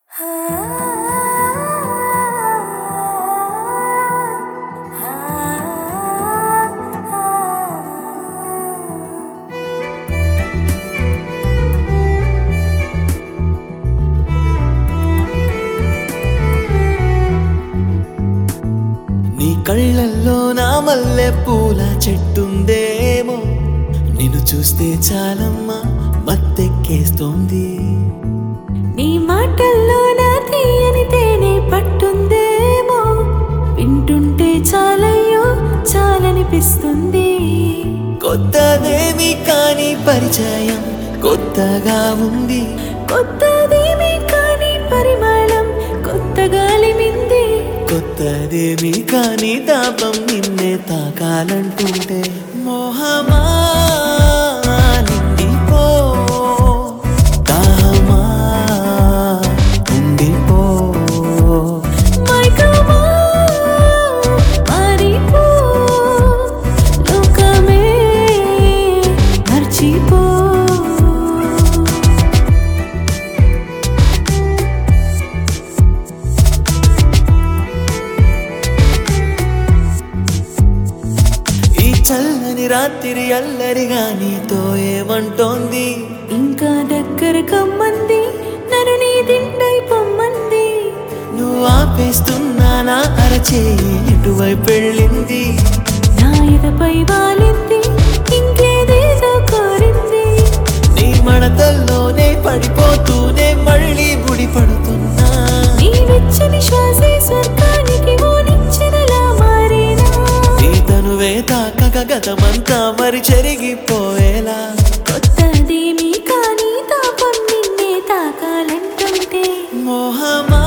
నీ కళ్ళల్లో నా మల్లె పూల చెట్టుందేమో నిన్ను చూస్తే చాలమ్మా మత్తెక్కేస్తోంది నీ మాటల్లో నా తీయని తేనె పట్టుందేమో వింటుంటే చాలయ్యో చాలనిపిస్తుంది కొత్తదేమి కాని పరిచయం కొత్తగా ఉంది కొత్తదేమీ కానీ పరిమళం కొత్త గాలి మింది కొత్తదేమి కాని తాపం నిన్నే తాకాలంటుంటే మోహమా నిండిపో దాహమా ఉండిపో మైకమా మారిపో లోకమే మర్చిపో ఈ చల్లని రాత్రి అల్లరిగా నీతో ఏమంటోంది ఇంకా దగ్గర కమ్మంది నన్ను నీ దిండై పొమ్మంది నువ్వు ఆపేస్తున్నా నా అరచేయి ఇటువైపు వెళ్ళింది నా ఎదపై వాలింది ఇంకేదేదో కోరింది నీ మడతల్లోనే పడిపోతూనే మళ్ళీ ముడి పడుతున్నా నీ వెచ్చని శ్వాసే స్వర్గానికి ఓనిచ్చినలా మారేనా నీ తనువే తాకక గతమంతా మరి చెరిగిపోయేలా కొత్తదేమీ కానీ తాపం నిన్నే తాకాలంటుంటే మోహమా